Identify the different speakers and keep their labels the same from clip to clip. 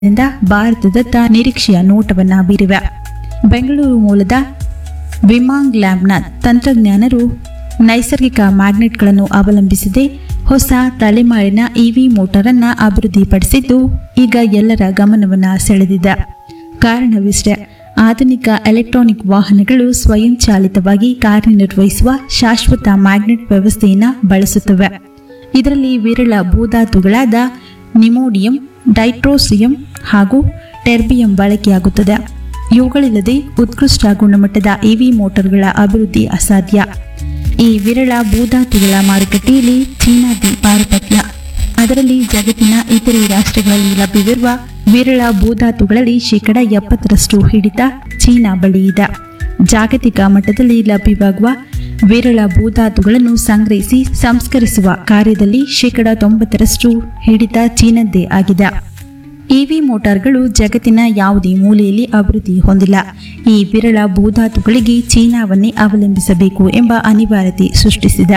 Speaker 1: ದಿಂದ ಭಾರತದತ್ತ ನಿರೀಕ್ಷೆಯ ನೋಟವನ್ನ ಬೀರಿವೆ ಬೆಂಗಳೂರು ಮೂಲದ ವಿಮಾಂಗ್ ಲ್ಯಾಬ್ನ ತಂತ್ರಜ್ಞಾನರು ನೈಸರ್ಗಿಕ ಮ್ಯಾಗ್ನೆಟ್ಗಳನ್ನು ಅವಲಂಬಿಸದೆ ಹೊಸ ತಲೆಮಾರಿನ ಇವಿ ಮೋಟಾರ್ ಅನ್ನ ಅಭಿವೃದ್ಧಿಪಡಿಸಿದ್ದು ಈಗ ಎಲ್ಲರ ಗಮನವನ್ನ ಸೆಳೆದಿದೆ ಕಾರಣವಿಷ್ಟೇ ಆಧುನಿಕ ಎಲೆಕ್ಟ್ರಾನಿಕ್ ವಾಹನಗಳು ಸ್ವಯಂಚಾಲಿತವಾಗಿ ಕಾರ್ಯನಿರ್ವಹಿಸುವ ಶಾಶ್ವತ ಮ್ಯಾಗ್ನೆಟ್ ವ್ಯವಸ್ಥೆಯನ್ನು ಬಳಸುತ್ತವೆ ಇದರಲ್ಲಿ ವಿರಳ ಭೂಧಾತುಗಳಾದ ನಿಮೋಡಿಯಂ ಡೈಟ್ರೋಸಿಯಂ ಹಾಗೂ ಟೆರ್ಬಿಯಂ ಬಳಕೆಯಾಗುತ್ತದೆ ಇವುಗಳಿಲ್ಲದೆ ಉತ್ಕೃಷ್ಟ ಗುಣಮಟ್ಟದ ಇವಿ ಮೋಟಾರ್ಗಳ ಅಭಿವೃದ್ಧಿ ಅಸಾಧ್ಯ ಈ ವಿರಳ ಭೂಧಾತುಗಳ ಮಾರುಕಟ್ಟೆಯಲ್ಲಿ ಚೀನಾದಿ ಪಾರುಪತ್ಯ ಅದರಲ್ಲಿ ಜಗತ್ತಿನ ಇತರೆ ರಾಷ್ಟ್ರಗಳಲ್ಲಿ ಲಭ್ಯವಿರುವ ವಿರಳ ಭೂಧಾತುಗಳಲ್ಲಿ ಶೇಕಡ ಎಪ್ಪತ್ತರಷ್ಟು ಹಿಡಿತ ಚೀನಾ ಬಳಿ ಇದೆ ಜಾಗತಿಕ ಮಟ್ಟದಲ್ಲಿ ಲಭ್ಯವಾಗುವ ವಿರಳ ಭೂಧಾತುಗಳನ್ನು ಸಂಗ್ರಹಿಸಿ ಸಂಸ್ಕರಿಸುವ ಕಾರ್ಯದಲ್ಲಿ ಶೇಕಡ ತೊಂಬತ್ತರಷ್ಟು ಹಿಡಿತ ಚೀನದ್ದೇ ಆಗಿದೆ ಇವಿ ಮೋಟಾರ್ಗಳು ಜಗತ್ತಿನ ಯಾವುದೇ ಮೂಲೆಯಲ್ಲಿ ಅಭಿವೃದ್ಧಿ ಹೊಂದಿಲ್ಲ ಈ ವಿರಳ ಭೂಧಾತುಗಳಿಗೆ ಚೀನಾವನ್ನೇ ಅವಲಂಬಿಸಬೇಕು ಎಂಬ ಅನಿವಾರ್ಯತೆ ಸೃಷ್ಟಿಸಿದೆ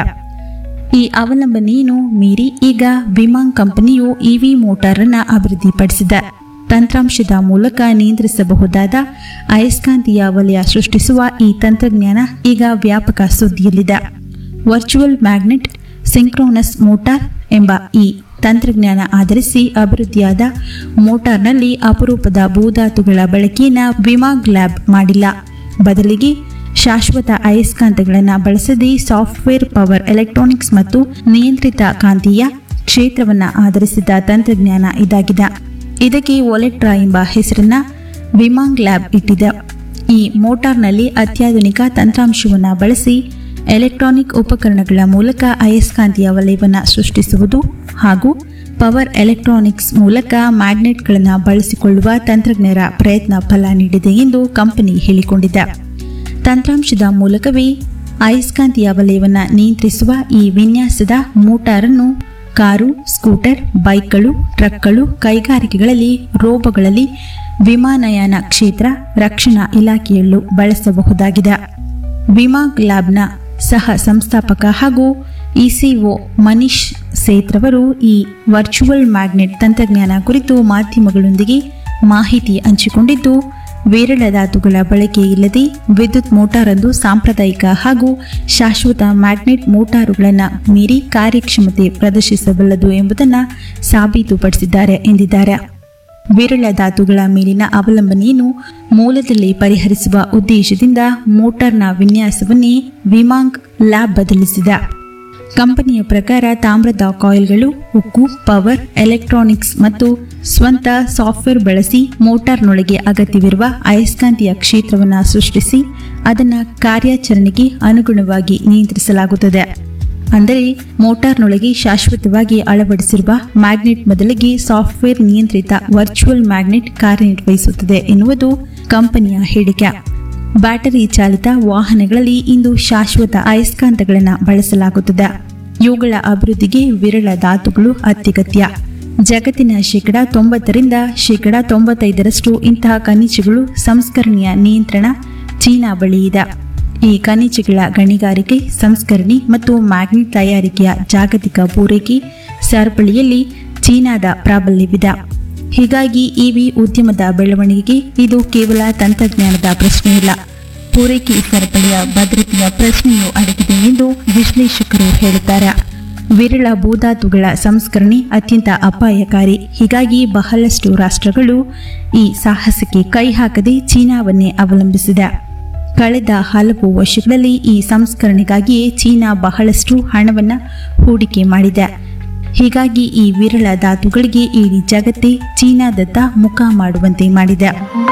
Speaker 1: ಈ ಅವಲಂಬನೆಯನ್ನು ಮೀರಿ ಈಗ ವಿಮಾಂಗ್ ಕಂಪನಿಯು ಇವಿ ಮೋಟಾರ್ ಅನ್ನ ಅಭಿವೃದ್ಧಿಪಡಿಸಿದೆ ತಂತ್ರಾಂಶದ ಮೂಲಕ ನಿಯಂತ್ರಿಸಬಹುದಾದ ಅಯಸ್ಕಾಂತೀಯ ವಲಯ ಸೃಷ್ಟಿಸುವ ಈ ತಂತ್ರಜ್ಞಾನ ಈಗ ವ್ಯಾಪಕ ಸುದ್ದಿಯಲ್ಲಿದೆ ವರ್ಚುವಲ್ ಮ್ಯಾಗ್ನೆಟ್ ಸಿಂಕ್ರೋನಸ್ ಮೋಟಾರ್ ಎಂಬ ಈ ತಂತ್ರಜ್ಞಾನ ಆಧರಿಸಿ ಅಭಿವೃದ್ಧಿಯಾದ ಮೋಟಾರ್ನಲ್ಲಿ ಅಪರೂಪದ ಭೂಧಾತುಗಳ ಬಳಕೆಯನ್ನು ವಿಮಾಗ್ ಲ್ಯಾಬ್ ಮಾಡಿಲ್ಲ ಬದಲಿಗೆ ಶಾಶ್ವತ ಅಯಸ್ಕಾಂತಗಳನ್ನು ಬಳಸದೆ ಸಾಫ್ಟ್ವೇರ್ ಪವರ್ ಎಲೆಕ್ಟ್ರಾನಿಕ್ಸ್ ಮತ್ತು ನಿಯಂತ್ರಿತ ಕಾಂತೀಯ ಕ್ಷೇತ್ರವನ್ನು ಆಧರಿಸಿದ ತಂತ್ರಜ್ಞಾನ ಇದಾಗಿದೆ ಇದಕ್ಕೆ ಒಲೆಟ್ರಾ ಎಂಬ ಹೆಸರನ್ನ ವಿಮಾಂಗ್ ಲ್ಯಾಬ್ ಇಟ್ಟಿದೆ ಈ ಮೋಟಾರ್ನಲ್ಲಿ ಅತ್ಯಾಧುನಿಕ ತಂತ್ರಾಂಶವನ್ನು ಬಳಸಿ ಎಲೆಕ್ಟ್ರಾನಿಕ್ ಉಪಕರಣಗಳ ಮೂಲಕ ಅಯಸ್ಕಾಂತೀಯ ವಲಯವನ್ನು ಸೃಷ್ಟಿಸುವುದು ಹಾಗೂ ಪವರ್ ಎಲೆಕ್ಟ್ರಾನಿಕ್ಸ್ ಮೂಲಕ ಮ್ಯಾಗ್ನೆಟ್ಗಳನ್ನು ಬಳಸಿಕೊಳ್ಳುವ ತಂತ್ರಜ್ಞರ ಪ್ರಯತ್ನ ಫಲ ನೀಡಿದೆ ಎಂದು ಕಂಪನಿ ಹೇಳಿಕೊಂಡಿದೆ ತಂತ್ರಾಂಶದ ಮೂಲಕವೇ ಅಯಸ್ಕಾಂತೀಯ ವಲಯವನ್ನು ನಿಯಂತ್ರಿಸುವ ಈ ವಿನ್ಯಾಸದ ಮೋಟಾರನ್ನು ಕಾರು ಸ್ಕೂಟರ್ ಬೈಕ್ಗಳು ಟ್ರಕ್ಗಳು ಕೈಗಾರಿಕೆಗಳಲ್ಲಿ ರೋಬೋಗಳಲ್ಲಿ ವಿಮಾನಯಾನ ಕ್ಷೇತ್ರ ರಕ್ಷಣಾ ಇಲಾಖೆಯಲ್ಲೂ ಬಳಸಬಹುದಾಗಿದೆ ವಿಮಾಗ್ ಲ್ಯಾಬ್ನ ಸಹ ಸಂಸ್ಥಾಪಕ ಹಾಗೂ ಇಸಿಒ ಮನೀಶ್ ಸೇತ್ರವರು ಈ ವರ್ಚುವಲ್ ಮ್ಯಾಗ್ನೆಟ್ ತಂತ್ರಜ್ಞಾನ ಕುರಿತು ಮಾಧ್ಯಮಗಳೊಂದಿಗೆ ಮಾಹಿತಿ ಹಂಚಿಕೊಂಡಿದ್ದು ವಿರಳ ಧಾತುಗಳ ಬಳಕೆ ಇಲ್ಲದೆ ವಿದ್ಯುತ್ ಮೋಟಾರೊಂದು ಸಾಂಪ್ರದಾಯಿಕ ಹಾಗೂ ಶಾಶ್ವತ ಮ್ಯಾಗ್ನೆಟ್ ಮೋಟಾರುಗಳನ್ನು ಮೀರಿ ಕಾರ್ಯಕ್ಷಮತೆ ಪ್ರದರ್ಶಿಸಬಲ್ಲದು ಎಂಬುದನ್ನು ಸಾಬೀತುಪಡಿಸಿದ್ದಾರೆ ಎಂದಿದ್ದಾರೆ ವಿರಳ ಧಾತುಗಳ ಮೇಲಿನ ಅವಲಂಬನೆಯನ್ನು ಮೂಲದಲ್ಲಿ ಪರಿಹರಿಸುವ ಉದ್ದೇಶದಿಂದ ಮೋಟಾರ್ನ ವಿನ್ಯಾಸವನ್ನೇ ವಿಮಾಂಗ್ ಲ್ಯಾಬ್ ಬದಲಿಸಿದೆ ಕಂಪನಿಯ ಪ್ರಕಾರ ತಾಮ್ರದ ಕಾಯಿಲ್ಗಳು ಉಕ್ಕು ಪವರ್ ಎಲೆಕ್ಟ್ರಾನಿಕ್ಸ್ ಮತ್ತು ಸ್ವಂತ ಸಾಫ್ಟ್ವೇರ್ ಬಳಸಿ ಮೋಟಾರ್ನೊಳಗೆ ಅಗತ್ಯವಿರುವ ಅಯಸ್ಕಾಂತೀಯ ಕ್ಷೇತ್ರವನ್ನು ಸೃಷ್ಟಿಸಿ ಅದನ್ನು ಕಾರ್ಯಾಚರಣೆಗೆ ಅನುಗುಣವಾಗಿ ನಿಯಂತ್ರಿಸಲಾಗುತ್ತದೆ ಅಂದರೆ ಮೋಟಾರ್ನೊಳಗೆ ಶಾಶ್ವತವಾಗಿ ಅಳವಡಿಸಿರುವ ಮ್ಯಾಗ್ನೆಟ್ ಬದಲಿಗೆ ಸಾಫ್ಟ್ವೇರ್ ನಿಯಂತ್ರಿತ ವರ್ಚುವಲ್ ಮ್ಯಾಗ್ನೆಟ್ ಕಾರ್ಯನಿರ್ವಹಿಸುತ್ತದೆ ಎನ್ನುವುದು ಕಂಪನಿಯ ಹೇಳಿಕೆ ಬ್ಯಾಟರಿ ಚಾಲಿತ ವಾಹನಗಳಲ್ಲಿ ಇಂದು ಶಾಶ್ವತ ಅಯಸ್ಕಾಂತಗಳನ್ನು ಬಳಸಲಾಗುತ್ತದೆ ಇವುಗಳ ಅಭಿವೃದ್ಧಿಗೆ ವಿರಳ ಧಾತುಗಳು ಅತ್ಯಗತ್ಯ ಜಗತ್ತಿನ ಶೇಕಡ ತೊಂಬತ್ತರಿಂದ ಶೇಕಡ ತೊಂಬತ್ತೈದರಷ್ಟು ಇಂತಹ ಖನಿಜಗಳು ಸಂಸ್ಕರಣೆಯ ನಿಯಂತ್ರಣ ಚೀನಾ ಬಳಿ ಇದೆ ಈ ಖನಿಜಗಳ ಗಣಿಗಾರಿಕೆ ಸಂಸ್ಕರಣೆ ಮತ್ತು ಮ್ಯಾಗ್ನೆಟ್ ತಯಾರಿಕೆಯ ಜಾಗತಿಕ ಪೂರೈಕೆ ಸರಪಳಿಯಲ್ಲಿ ಚೀನಾದ ಪ್ರಾಬಲ್ಯವಿದೆ ಹೀಗಾಗಿ ಇವಿ ಉದ್ಯಮದ ಬೆಳವಣಿಗೆಗೆ ಇದು ಕೇವಲ ತಂತ್ರಜ್ಞಾನದ ಪ್ರಶ್ನೆಯಿಲ್ಲ ಪೂರೈಕೆ ಸರಪಳಿಯ ಭದ್ರತೆಯ ಪ್ರಶ್ನೆಯೂ ಅಡಗಿದೆ ಎಂದು ವಿಶ್ಲೇಷಕರು ಹೇಳುತ್ತಾರೆ ವಿರಳ ಭೂಧಾತುಗಳ ಸಂಸ್ಕರಣೆ ಅತ್ಯಂತ ಅಪಾಯಕಾರಿ ಹೀಗಾಗಿ ಬಹಳಷ್ಟು ರಾಷ್ಟ್ರಗಳು ಈ ಸಾಹಸಕ್ಕೆ ಕೈ ಹಾಕದೆ ಚೀನಾವನ್ನೇ ಅವಲಂಬಿಸಿದೆ ಕಳೆದ ಹಲವು ವರ್ಷಗಳಲ್ಲಿ ಈ ಸಂಸ್ಕರಣೆಗಾಗಿಯೇ ಚೀನಾ ಬಹಳಷ್ಟು ಹಣವನ್ನು ಹೂಡಿಕೆ ಮಾಡಿದೆ ಹೀಗಾಗಿ ಈ ವಿರಳ ಧಾತುಗಳಿಗೆ ಇಡೀ ಜಗತ್ತೇ ಚೀನಾದತ್ತ ಮುಖ ಮಾಡುವಂತೆ ಮಾಡಿದೆ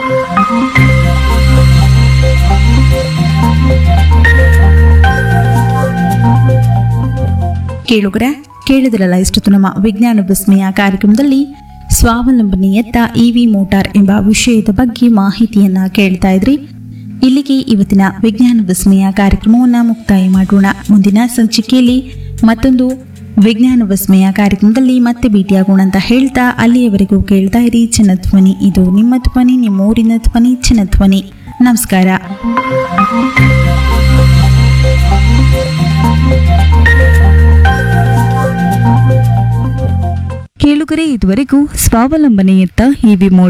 Speaker 1: ಕೇಳುಗರ ಕೇಳಿದ್ರಲ್ಲ ಇಷ್ಟೊತ್ತು ನಮ್ಮ ವಿಜ್ಞಾನ ವಿಸ್ಮಯ ಕಾರ್ಯಕ್ರಮದಲ್ಲಿ ಸ್ವಾವಲಂಬನೆಯತ್ತ ಇವಿ ಮೋಟಾರ್ ಎಂಬ ವಿಷಯದ ಬಗ್ಗೆ ಮಾಹಿತಿಯನ್ನ ಕೇಳ್ತಾ ಇದ್ರಿ ಇಲ್ಲಿಗೆ ಇವತ್ತಿನ ವಿಜ್ಞಾನ ವಿಸ್ಮಯ ಕಾರ್ಯಕ್ರಮವನ್ನು ಮುಕ್ತಾಯ ಮಾಡೋಣ ಮುಂದಿನ ಸಂಚಿಕೆಯಲ್ಲಿ ಮತ್ತೊಂದು ವಿಜ್ಞಾನ ವಿಸ್ಮಯ ಕಾರ್ಯಕ್ರಮದಲ್ಲಿ ಮತ್ತೆ ಭೇಟಿಯಾಗೋಣ ಅಂತ ಹೇಳ್ತಾ ಅಲ್ಲಿಯವರೆಗೂ ಕೇಳ್ತಾ ಇರಿ ಚಿನ್ನಧ್ವನಿ ಇದು ನಿಮ್ಮ ಧ್ವನಿ ನಿಮ್ಮ ಊರಿನ ಧ್ವನಿ ಚಿನ್ನಧ್ವನಿ ನಮಸ್ಕಾರ
Speaker 2: ಕೇಳುಗರೆ ಇದುವರೆಗೂ ಸ್ವಾವಲಂಬನೆಯತ್ತ ಇವಿ